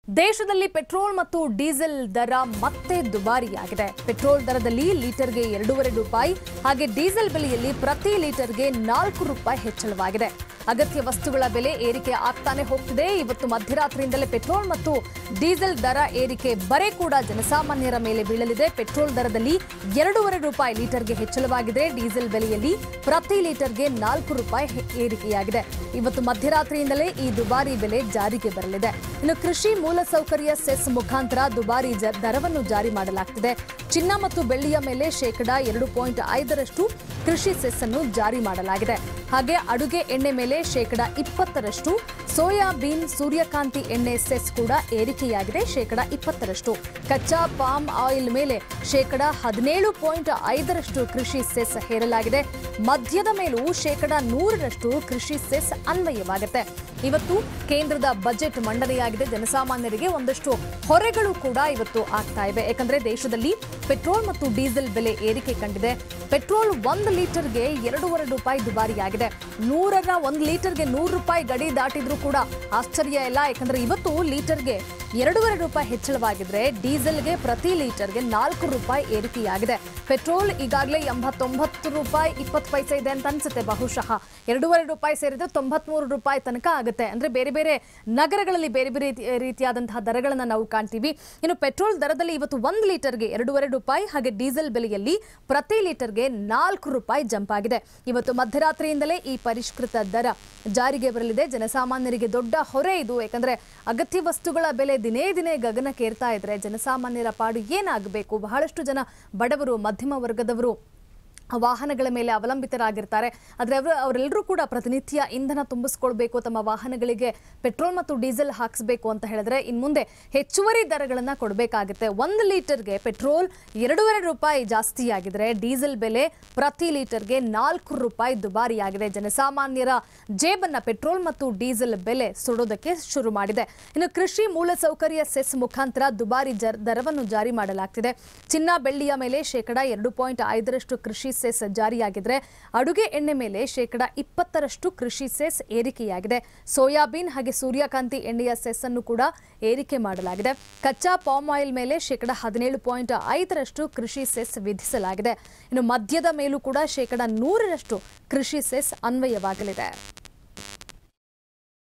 ದೇಶದಲ್ಲಿ ಪೆಟ್ರೋಲ್ ಮತ್ತು ಡೀಸೆಲ್ ದರ ಮತ್ತೆ ದುಬಾರಿಯಾಗಿದೆ ಪೆಟ್ರೋಲ್ ದರದಲ್ಲಿ ಲೀಟರ್ಗೆ ಎರಡೂವರೆ ರೂಪಾಯಿ ಹಾಗೆ ಡೀಸೆಲ್ ಬೆಲೆಯಲ್ಲಿ ಪ್ರತಿ ಲೀಟರ್ಗೆ ನಾಲ್ಕು ರೂಪಾಯಿ ಹೆಚ್ಚಳವಾಗಿದೆ ಅಗತ್ಯ ವಸ್ತುಗಳ ಬೆಲೆ ಏರಿಕೆ ಆಗ್ತಾನೆ ಹೋಗ್ತಿದೆ ಇವತ್ತು ಮಧ್ಯರಾತ್ರಿಯಿಂದಲೇ ಪೆಟ್ರೋಲ್ ಮತ್ತು ಡೀಸೆಲ್ ದರ ಏರಿಕೆ ಬರೆ ಕೂಡ ಜನಸಾಮಾನ್ಯರ ಮೇಲೆ ಬೀಳಲಿದೆ ಪೆಟ್ರೋಲ್ ದರದಲ್ಲಿ ಎರಡೂವರೆ ರೂಪಾಯಿ ಲೀಟರ್ಗೆ ಹೆಚ್ಚಳವಾಗಿದೆ ಡೀಸೆಲ್ ಬೆಲೆಯಲ್ಲಿ ಪ್ರತಿ ಲೀಟರ್ಗೆ ನಾಲ್ಕು ರೂಪಾಯಿ ಹೆ- ಏರಿಕೆಯಾಗಿದೆ ಇವತ್ತು ಮಧ್ಯರಾತ್ರಿಯಿಂದಲೇ ಈ ದುಬಾರಿ ಬೆಲೆ ಜಾರಿಗೆ ಬರಲಿದೆ ಇನ್ನು ಕೃಷಿ ಮೂಲಸೌಕರ್ಯ ಸೆಸ್ ಮುಖಾಂತರ ದುಬಾರಿ ಜ- ದರವನ್ನು ಜಾರಿ ಮಾಡಲಾಗ್ತಿದೆ ಚಿನ್ನ ಮತ್ತು ಬೆಳ್ಳಿಯ ಮೇಲೆ ಶೇಕಡಾ ಎರಡು ಪಾಯಿಂಟ್ ಐದರಷ್ಟು ಕೃಷಿ ಸೆಸ್ ಅನ್ನು ಜಾರಿ ಮಾಡಲಾಗಿದೆ ಹಾಗೆ ಅಡುಗೆ ಎಣ್ಣೆ ಮೇಲೆ ಶೇಕಡಾ ಇಪ್ಪತ್ತರಷ್ಟು ಸೋಯಾಬೀನ್ ಸೂರ್ಯಕಾಂತಿ ಎಣ್ಣೆ ಸೆಸ್ ಕೂಡ ಏರಿಕೆಯಾಗಿದೆ ಶೇಕಡಾ ಇಪ್ಪತ್ತರಷ್ಟು ಕಚ್ಚಾ ಪಾಮ್ ಆಯಿಲ್ ಮೇಲೆ ಶೇಕಡಾ ಹದಿನೇಳು ಪಾಯಿಂಟ್ ಐದರಷ್ಟು ಕೃಷಿ ಸೆಸ್ ಹೇರಲಾಗಿದೆ ಮದ್ಯದ ಮೇಲೂ ಶೇಕಡಾ ನೂರರಷ್ಟು ಕೃಷಿ ಸೆಸ್ ಅನ್ವಯವಾಗುತ್ತೆ ಇವತ್ತು ಕೇಂದ್ರದ ಬಜೆಟ್ ಮಂಡನೆಯಾಗಿದೆ ಜನಸಾಮಾನ್ಯರಿಗೆ ಒಂದಷ್ಟು ಹೊರೆಗಳು ಕೂಡ ಇವತ್ತು ಆಗ್ತಾ ಇವೆ ಯಾಕಂದ್ರೆ ದೇಶದಲ್ಲಿ ಪೆಟ್ರೋಲ್ ಮತ್ತು ಡೀಸೆಲ್ ಬೆಲೆ ಏರಿಕೆ ಕಂಡಿದೆ ಪೆಟ್ರೋಲ್ ಒಂದು ಲೀಟರ್ಗೆ ಎರಡೂವರೆ ರೂಪಾಯಿ ದುಬಾರಿಯಾಗಿದೆ ನೂರರ ಒಂದು ಲೀಟರ್ಗೆ ನೂರು ರೂಪಾಯಿ ಗಡಿ ದಾಟಿದ್ರೂ ಕೂಡ ಆಶ್ಚರ್ಯ ಇಲ್ಲ ಯಾಕಂದ್ರೆ ಇವತ್ತು ಲೀಟರ್ಗೆ ಎರಡೂವರೆ ರೂಪಾಯಿ ಹೆಚ್ಚಳವಾಗಿದ್ರೆ ಡೀಸೆಲ್ಗೆ ಪ್ರತಿ ಲೀಟರ್ಗೆ ನಾಲ್ಕು ರೂಪಾಯಿ ಏರಿಕೆಯಾಗಿದೆ ಪೆಟ್ರೋಲ್ ಈಗಾಗಲೇ ಎಂಬತ್ತೊಂಬತ್ತು ರೂಪಾಯಿ ಇಪ್ಪತ್ತು ಪೈಸೆ ಇದೆ ಅಂತ ಅನ್ಸುತ್ತೆ ಬಹುಶಃ ಎರಡೂವರೆ ರೂಪಾಯಿ ಸೇರಿದ್ರೆ ತೊಂಬತ್ಮೂರು ರೂಪಾಯಿ ತನಕ ಆಗುತ್ತೆ ಅಂದ್ರೆ ಬೇರೆ ಬೇರೆ ನಗರಗಳಲ್ಲಿ ಬೇರೆ ಬೇರೆ ರೀತಿ- ರೀತಿಯಾದಂತಹ ದರಗಳನ್ನು ನಾವು ಕಾಣ್ತೀವಿ ಇನ್ನು ಪೆಟ್ರೋಲ್ ದರದಲ್ಲಿ ಇವತ್ತು ಒಂದು ಲೀಟರ್ಗೆ ಎರಡೂವರೆ ರೂಪಾಯಿ ಹಾಗೆ ಡೀಸೆಲ್ ಬೆಲೆಯಲ್ಲಿ ಪ್ರತಿ ಲೀಟರ್ಗೆ ನಾಲ್ಕು ರೂಪಾಯಿ ಜಂಪ್ ಆಗಿದೆ ಇವತ್ತು ಮಧ್ಯರಾತ್ರಿಯಿಂದಲೇ ಈ ಪರಿಷ್ಕೃತ ದರ ಜಾರಿಗೆ ಬರಲಿದೆ ಜನಸಾಮಾನ್ಯರಿಗೆ ದೊಡ್ಡ ಹೊರೆ ಇದು ಯಾಕಂದ್ರೆ ಅಗತ್ಯ ವಸ್ತುಗಳ ಬೆಲೆ ದಿನೇ ದಿನೇ ಗಗನಕ್ಕೇರ್ತಾ ಇದ್ರೆ ಜನಸಾಮಾನ್ಯರ ಪಾಡು ಏನಾಗಬೇಕು ಬಹಳಷ್ಟು ಜನ ಬಡವರು ಮಧ್ಯಮ ವರ್ಗದವರು ವಾಹನಗಳ ಮೇಲೆ ಅವಲಂಬಿತರಾಗಿರ್ತಾರೆ ಆದರೆ ಅವರು ಅವರೆಲ್ಲರೂ ಕೂಡ ಪ್ರತಿನಿತ್ಯ ಇಂಧನ ತುಂಬಿಸ್ಕೊಳ್ಬೇಕು ತಮ್ಮ ವಾಹನಗಳಿಗೆ ಪೆಟ್ರೋಲ್ ಮತ್ತು ಡೀಸೆಲ್ ಹಾಕಿಸ್ಬೇಕು ಅಂತ ಹೇಳಿದ್ರೆ ಇನ್ನು ಮುಂದೆ ಹೆಚ್ಚುವರಿ ದರಗಳನ್ನು ಕೊಡಬೇಕಾಗುತ್ತೆ ಒಂದು ಲೀಟರ್ಗೆ ಪೆಟ್ರೋಲ್ ಎರಡೂವರೆ ರೂಪಾಯಿ ಜಾಸ್ತಿ ಆಗಿದ್ರೆ ಡೀಸೆಲ್ ಬೆಲೆ ಪ್ರತಿ ಲೀಟರ್ಗೆ ನಾಲ್ಕು ರೂಪಾಯಿ ದುಬಾರಿಯಾಗಿದೆ ಜನಸಾಮಾನ್ಯರ ಜೇಬನ್ನ ಪೆಟ್ರೋಲ್ ಮತ್ತು ಡೀಸೆಲ್ ಬೆಲೆ ಸುಡೋದಕ್ಕೆ ಶುರು ಮಾಡಿದೆ ಇನ್ನು ಕೃಷಿ ಮೂಲಸೌಕರ್ಯ ಸೆಸ್ ಮುಖಾಂತರ ದುಬಾರಿ ಜರ್ ದರವನ್ನು ಜಾರಿ ಮಾಡಲಾಗ್ತಿದೆ ಚಿನ್ನ ಬೆಳ್ಳಿಯ ಮೇಲೆ ಶೇಕಡಾ ಎರಡು ಪಾಯಿಂಟ್ ಐದರಷ್ಟು ಕೃಷಿ ಸೆಸ್ ಜಾರಿಯಾಗಿದ್ರೆ ಅಡುಗೆ ಎಣ್ಣೆ ಮೇಲೆ ಶೇಕಡಾ ಇಪ್ಪತ್ತರಷ್ಟು ಕೃಷಿ ಸೆಸ್ ಏರಿಕೆಯಾಗಿದೆ ಸೋಯಾಬೀನ್ ಹಾಗೆ ಸೂರ್ಯಕಾಂತಿ ಎಣ್ಣೆಯ ಸೆಸ್ ಅನ್ನು ಕೂಡ ಏರಿಕೆ ಮಾಡಲಾಗಿದೆ ಕಚ್ಚಾ ಪಾಮ್ ಆಯಿಲ್ ಮೇಲೆ ಶೇಕಡಾ ಹದಿನೇಳು ಪಾಯಿಂಟ್ ಐದರಷ್ಟು ಕೃಷಿ ಸೆಸ್ ವಿಧಿಸಲಾಗಿದೆ ಇನ್ನು ಮದ್ಯದ ಮೇಲೂ ಕೂಡ ಶೇಕಡಾ ನೂರರಷ್ಟು ಕೃಷಿ ಸೆಸ್ ಅನ್ವಯವಾಗಲಿದೆ